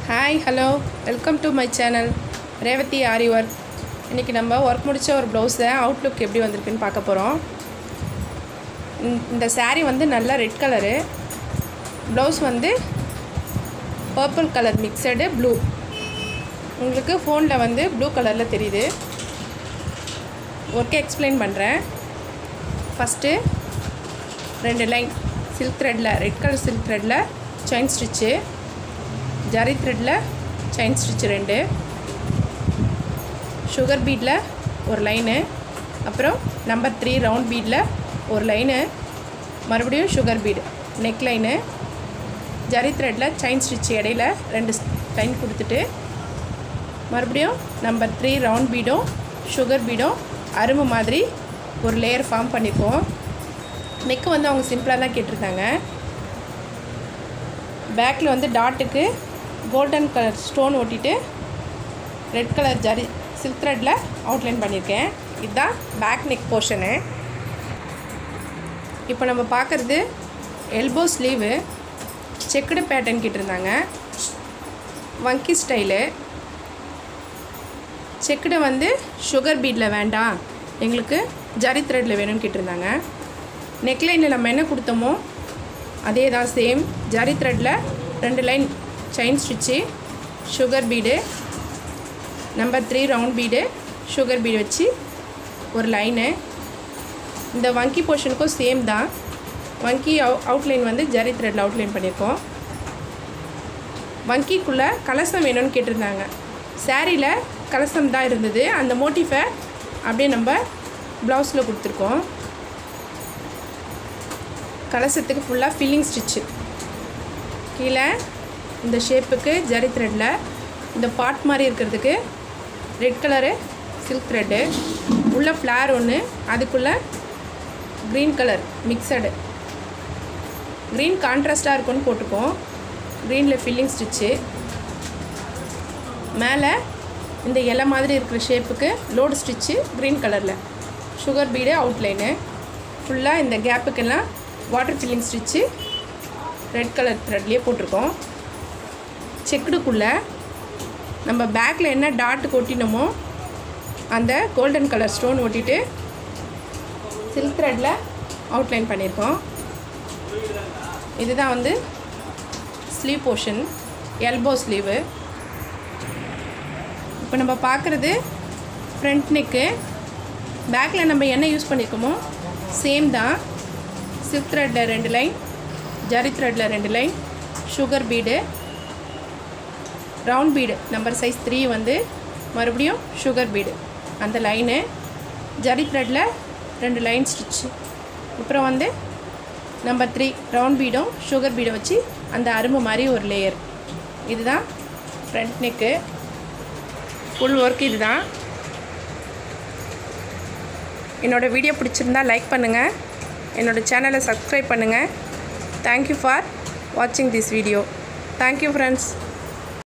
hi hello welcome to my channel Revathi aari work இன்றைக்கி நம்ம work முடித்த ஒரு ப்ளவுஸை அவுட்லுக் எப்படி வந்திருக்குன்னு பார்க்க போகிறோம் இந்த saree வந்து நல்லா ரெட் கலரு ப்ளவுஸ் வந்து பர்பிள் கலர் மிக்சடு ப்ளூ உங்களுக்கு ஃபோனில் வந்து ப்ளூ கலரில் தெரியுது ஒர்க்கை எக்ஸ்பிளைன் பண்ணுறேன் ஃபஸ்ட்டு ரெண்டு லைன் சில்க் த்ரெட்டில் ரெட் கலர் சில்க் த்ரெட்டில் செயின் ஸ்டிச்சு ஜரி த்ரெட்டில் செயின் ஸ்டிச்சு ரெண்டு சுகர் பீடில் ஒரு லைனு அப்புறம் நம்பர் த்ரீ ரவுண்ட் பீடில் ஒரு லைனு மறுபடியும் sugar bead neck line zari த்ரெட்டில் செயின் ஸ்டிச் இடையில ரெண்டு லைன் கொடுத்துட்டு மறுபடியும் நம்பர் த்ரீ ரவுண்ட் பீடும் சுகர் பீடும் அரும்பு மாதிரி ஒரு லேயர் ஃபார்ம் பண்ணிப்போம் நெக்கு வந்து அவங்க சிம்பிளாக தான் கேட்டிருந்தாங்க பேக்கில் வந்து டாட்டுக்கு கோல்டன் கலர் ஸ்டோன் ஒட்டிட்டு ரெட் கலர் ஜரி சில்க் த்ரெட்டில் அவுட்லைன் பண்ணியிருக்கேன் இதுதான் பேக் நெக் போர்ஷனு இப்போ நம்ம பார்க்குறது எல்போ ஸ்லீவு செக்குடு பேட்டர்ன் கேட்டிருந்தாங்க வங்கி ஸ்டைலு செக்குடு வந்து சுகர் பீடில் வேண்டாம் எங்களுக்கு ஜரி த்ரெட்டில் வேணும்னு கேட்டிருந்தாங்க நெக்லைனில் நம்ம என்ன கொடுத்தோமோ அதே தான் சேம் ஜரி த்ரெட்டில் ரெண்டு line chain stitch sugar bead number three round bead sugar bead வச்சு ஒரு லைனு இந்த வங்கி போர்ஷனுக்கும் சேம் தான் வங்கி அவு அவுட்லைன் வந்து ஜரி த்ரெட்டில் அவுட்லைன் பண்ணியிருக்கோம் வங்கிக்குள்ளே கலசம் வேணும்னு கேட்டிருந்தாங்க சாரியில் கலசம் தான் இருந்தது அந்த மோட்டிஃபை அப்படியே நம்ம ப்ளவுஸில் கொடுத்துருக்கோம் கலசத்துக்கு ஃபுல்லாக ஃபில்லிங் ஸ்டிச்சு கீழே இந்த ஷேப்புக்கு ஜரி த்ரெட்டில் இந்த பாட் மாதிரி இருக்கிறதுக்கு ரெட் கலரு சில்க் த்ரெட்டு உள்ள ஃப்ளார் ஒன்று அதுக்குள்ளே க்ரீன் கலர் மிக்சடு க்ரீன் கான்ட்ராஸ்ட்டாக இருக்கும்னு போட்டுப்போம் க்ரீனில் ஃபில்லிங் ஸ்டிச்சு மேலே இந்த இலை மாதிரி இருக்கிற ஷேப்புக்கு லோடு ஸ்டிச்சு க்ரீன் கலரில் சுகர் பீடு அவுட்லைனு ஃபுல்லாக இந்த கேப்புக்கெல்லாம் water filling stitch red colour த்ரெட்லேயே போட்டிருக்கோம் செக்குடுக்குள்ளே நம்ம பேக்கில் என்ன டாட்டு கொட்டினோமோ அந்த கோல்டன் கலர் ஸ்டோன் ஒட்டிட்டு சில்க் த்ரெட்டில் அவுட்லைன் பண்ணியிருக்கோம் இதுதான் வந்து ஸ்லீவ் போர்ஷன் எல்போ ஸ்லீவு இப்போ நம்ம பார்க்குறது ஃப்ரண்ட் நெக்கு பேக்கில் நம்ம என்ன யூஸ் பண்ணியிருக்கோமோ சேம் தான் சில்க் த்ரெட்டில் ரெண்டு லைன் ஜரி த்ரெட்டில் ரெண்டு line sugar bead round bead number size three வந்து மறுபடியும் சுகர் பீடு அந்த லைனு ஜரி த்ரெட்டில் ரெண்டு லைன் ஸ்டிச்சு அப்புறம் வந்து நம்பர் த்ரீ ரவுண்ட் பீடும் சுகர் பீடை வச்சு அந்த அரும்பு மாதிரி ஒரு லேயர் இதுதான் ஃப்ரண்ட் நெக்கு ஃபுல் ஒர்க் இதுதான் என்னோடய வீடியோ பிடிச்சிருந்தா லைக் பண்ணுங்கள் என்னோடய சேனலை சப்ஸ்கிரைப் பண்ணுங்கள் தேங்க்யூ ஃபார் வாட்சிங் திஸ் வீடியோ தேங்க்யூ ஃப்ரெண்ட்ஸ்